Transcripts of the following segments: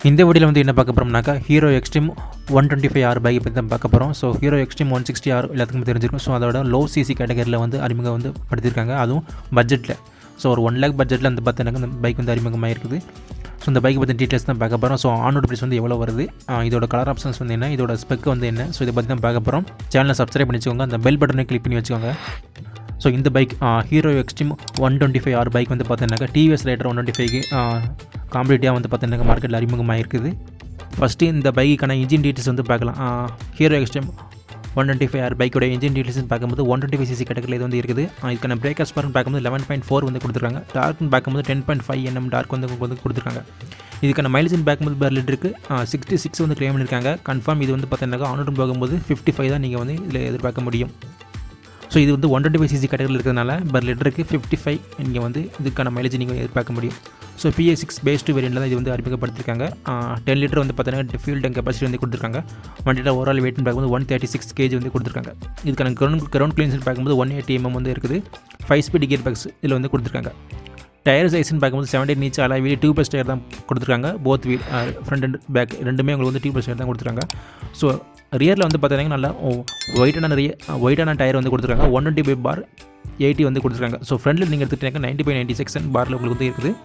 இந்த வீடியோவில் வந்து என்ன பார்க்க போகிறோம்னாக்கா Hero Xtreme one twenty five R bike பற்றி தான் பார்க்க போகிறோம் so Hero Xtreme one sixty R எல்லாத்துக்கும் தெரிஞ்சிருக்கும் ஸோ அதோட லோ சிசி கேட்டகரியில் வந்து அறிமுகம் வந்து படுத்திருக்காங்க அதுவும் பட்ஜெட்டில் ஸோ ஒரு ஒன் லேக் பட்ஜெட்டில் வந்து பார்த்தீங்கன்னா இந்த பைக் வந்து அறிமுகமாக இருக்குது ஸோ இந்த பைக் பற்றி டீட்டெயில்ஸ் தான் பார்க்க போகிறோம் ஸோ ஆனோட ப்ரைஸ் வந்து எவ்வளோ வருது ஆ, இதோட கலர் ஆப்ஷன்ஸ் வந்து என்ன இதோட ஸ்பெக் வந்து என்ன ஸோ இதை பற்றி தான் பார்க்க போகிறோம் சேனலை சப்ஸ்கிரைப் பண்ணி வச்சுக்கோங்க அந்த பெல் பட்டனை கிளிக் பண்ணி வச்சுக்கோங்க ஸோ இந்த bike Hero Xtreme one twenty five R bike வந்து பார்த்தீங்கன்னாக்கா டிவிஎஸ் ரைடர் ஒன் டுவெண்ட்டி ஃபைவ்க்கு காம்படிட்டிவாக வந்து பார்த்தீங்கன்னா மார்க்கெட்டில் அறிமுகமாக இருக்குது ஃபஸ்ட்டு இந்த பைக்குக்கான இன்ஜின் டீட்டெயில்ஸ் வந்து பார்க்கலாம் Hero Xtreme one twenty five R பைக்கோட இன்ஜின் டீட்டெயில்ஸ் பார்க்கும்போது ஒன் டுவெண்ட்டி ஃபைவ் சிசி கேட்டகரியில் இது வந்து இருக்குது ஆ, இதுக்கான பிரேக்கர்ஸ் பார்த்து பார்க்கும்போது லெவன் பாயிண்ட் ஃபோர் வந்து கொடுத்துருக்காங்க டார்க்னு பார்க்கும்போது ten point five NM torque வந்து வந்து கொடுத்துருக்காங்க இதுக்கான மைலேஜ் பார்க்கும்போது பேர் லிட்டருக்கு சிக்ஸ்டி சிக்ஸ் வந்து கிளைம் பண்ணியிருக்காங்க கன்ஃபார்ம் இது வந்து பார்த்தீங்கன்னா ஆனோடும் போகும்போது ஃபிஃப்டி ஃபைவ் தான் நீங்கள் வந்து இதில் எதிர்பார்க்க முடியும் ஸோ இது வந்து ஒன் டுவெண்ட்டி ஃபைவ் சிசி கேட்டகரியில் இருக்கிறதுனால பர் லிட்டருக்கு ஃபிஃப்டி ஃபைவ் நீங்கள் வந்து இதுக்கான மைலேஜ் நீங்கள் எதிர்பார்க்க முடியும் so BA six phase two வேரியண்ட்டில் தான் இது வந்து அறிமுகப்படுத்திருக்காங்க டென் லிட்டர் வந்து பார்த்தீங்கன்னா ஃபியூல் டேங்க் கெப்பாசிட்டி வந்து கொடுத்துருக்காங்க வண்டியில் ஓவரால் வெயிட்னு பார்க்கும்போது ஒன் தேர்ட்டி சிக்ஸ் கேஜி வந்து கொடுத்துருக்காங்க இதுக்கான கிரவுண்ட் கிரவுண்ட் கிளீன்ஸ் பார்க்கும்போது ஒன் எயிட்டி எம்எம் வந்து இருக்குது ஃபைவ் ஸ்பீட் கியர் பேக்ஸ் இதில் வந்து கொடுத்துருக்காங்க டயர் சைஸ்னு பார்க்கும்போது செவன்டீன் நீச் அலா வீல் டியூப் ப்ளஸ் டயர் தான் கொடுத்துருக்காங்க both wheel front and back ரெண்டுமே உங்களுக்கு வந்து டியூப் ப்ளஸ் டயர் தான் கொடுத்துருக்காங்க ஸோ ரியரில் வந்து பார்த்தீங்கன்னா நல்லா ஒயிட்டான ரிய ஒயிட்டான டயர் வந்து கொடுத்துருக்காங்க one twenty five by eighty வந்து கொடுத்துருக்காங்க ஸோ ஃப்ரண்ட்டில் நீங்கள் எடுத்துக்கிட்டீங்கன்னா நைன்ட்டி பை நைன்ட்டி செக்ஷன் பாரில் உங்களுக்கு வந்து இருக்குது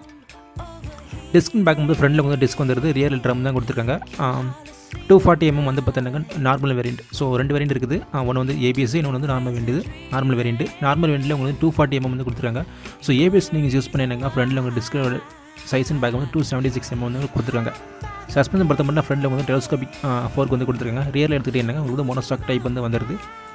டிஸ்க்னு பார்க்கும்போது ஃப்ரண்ட்டில் வந்து டிஸ்க் வந்துருது ரியல் ட்ரம் தான் கொடுத்துருக்காங்க டூ ஃபார்ட்டி எம்எம் வந்து பார்த்தீங்கன்னா நார்மல் வேரியண்ட் ஸோ ரெண்டு வேரியண்ட் இருக்குது ஒன்று வந்து ஏபிஎஸ் இன்னொன்று வந்து normal variant normal variant normal வேரியண்ட்டில் உங்களுக்கு டூ ஃபார்ட்டி எம்எம் வந்து கொடுத்துருக்காங்க ஸோ ஏபிஎஸ் நீங்கள் யூஸ் பண்ணினாங்க ஃப்ரண்ட்டில் உங்கள் டிஸ்கோட சைஸ்னு பார்க்கும்போது டூ செவன்ட்டி சிக்ஸ் எம்எம் வந்து கொடுத்துருக்காங்க சஸ்பென்ஷன் பொறுத்த மட்டும் ஃப்ரண்ட்டில் வந்து டெலஸ்கோபிக் ஃபோர்க்கு வந்து கொடுத்துருக்காங்க ரியரில் எடுத்துக்கிட்டீங்கன்னா உங்களுக்கு வந்து மோனோஸ்டாக் டைப் வந்து வந்துடுது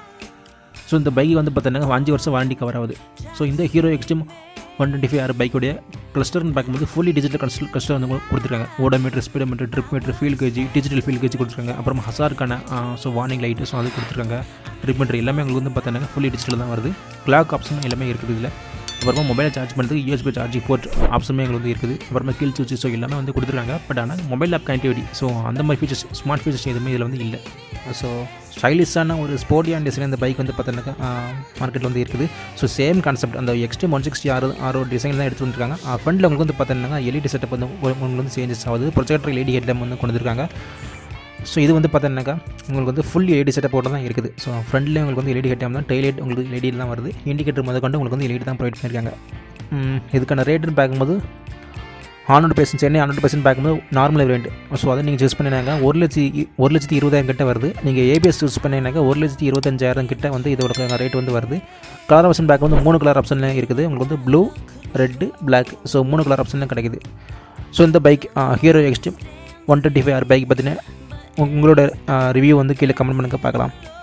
ஸோ இந்த பைக் வந்து பார்த்தீங்கன்னா அஞ்சு வருஷம் வாரண்டி கவர் ஆகுது ஸோ இந்த Hero Xtreme one twenty five R பைக்கோடைய கிளஸ்டர்னு பார்க்கும்போது ஃபுல்லி டிஜிட்டல் கிளஸ்டர் கிளஸ்டர் வந்து கொடுத்துருக்காங்க odometer speedometer trip meter fuel gauge digital fuel gauge கொடுத்துருக்காங்க அப்புறம் ஹசாருக்கான ஸோ வார்னிங் லைட்டு ஸோ அது கொடுத்துருக்காங்க ட்ரிப் மீட்டர் எல்லாமே உங்களுக்கு வந்து பார்த்தீங்கன்னா ஃபுல்லி டிஜிட்டல் தான் வருது கிளாக் ஆப்ஷன் எல்லாமே இருக்குது இதில் அப்புறமா மொபைலை சார்ஜ் பண்ணுறதுக்கு யூஎஸ்பி சார்ஜிங் போர்ட் ஆப்ஷனுமே எங்களுக்கு வந்து இருக்குது அப்புறமா கீழ் சுவிட்ச் ஸோ எல்லாமே வந்து கொடுத்துருக்காங்க பட் ஆனால் மொபைல் ஆப் கனெக்டிவிட்டி ஸோ அந்த மாதிரி ஃபீச்சர்ஸ் ஸ்மார்ட் ஃபீச்சர்ஸ் எதுவுமே இதில் வந்து இல்லை ஸோ ஸ்டைலிஷான ஒரு ஸ்போர்ட்டியான டிசைன் அந்த பைக் வந்து பார்த்தீங்கன்னா மார்க்கெட்டில் வந்து இருக்குது ஸோ சேம் கான்செப்ட் அந்த எக்ஸ்ட்ரீம் ஒன் சிக்ஸ்டி ஆறு ஆறு டிசைன் தான் எடுத்து வந்துருக்காங்க ஃப்ரண்டில் உங்களுக்கு வந்து பார்த்தீங்கன்னா எல்இடி செட்டப் வந்து ஒரு- உங்களுக்கு வந்து சேஞ்சஸ் ஆகுது ப்ரொஜெக்டர் எல்இடி ஹெட்லாம் வந்து கொண்டு வந்திருக்காங்க ஸோ இது வந்து பார்த்தீங்கன்னாக்கா உங்களுக்கு வந்து ஃபுல் எல்இடி செட்டப்போட தான் இருக்குது ஸோ ஃப்ரண்ட்லேயே உங்களுக்கு வந்து எல்இடி ஹெட்டாம் தான் டெய்லைட் உங்களுக்கு எல்இடி தான் வருது இண்டிகேட்டர் முதல் கொண்டு உங்களுக்கு வந்து எல்இடி தான் ப்ரொவைட் பண்ணியிருக்காங்க ம், இதுக்கான ரேட்டுன்னு பார்க்கும்போது hundred percent Chennai hundred percent பார்க்கும்போது நார்மல் வேரியண்ட் ஸோ அதை நீங்கள் சூஸ் பண்ணினாங்க ஒரு லட்சத்தி ஒரு லட்சத்தி இருபதாயிரம் கிட்ட வருது நீங்கள் ஏபிஎஸ் சூஸ் பண்ணினாங்க ஒரு லட்சத்தி இருபத்தஞ்சாயிரம் கிட்ட வந்து இதோட ரேட் வந்து வருது கலர் ஆப்ஷன் பார்க்கும்போது மூணு கலர் ஆப்ஷன்லாம் இருக்குது உங்களுக்கு வந்து ப்ளூ ரெட்டு பிளாக் ஸோ மூணு கலர் ஆப்ஷன்லாம் கிடைக்குது ஸோ இந்த bike Hero Xtreme one twenty five R bike பார்த்தீங்கன்னா உங்களோட ரிவ்யூ வந்து கீழே கமெண்ட் பண்ணுங்க பார்க்கலாம்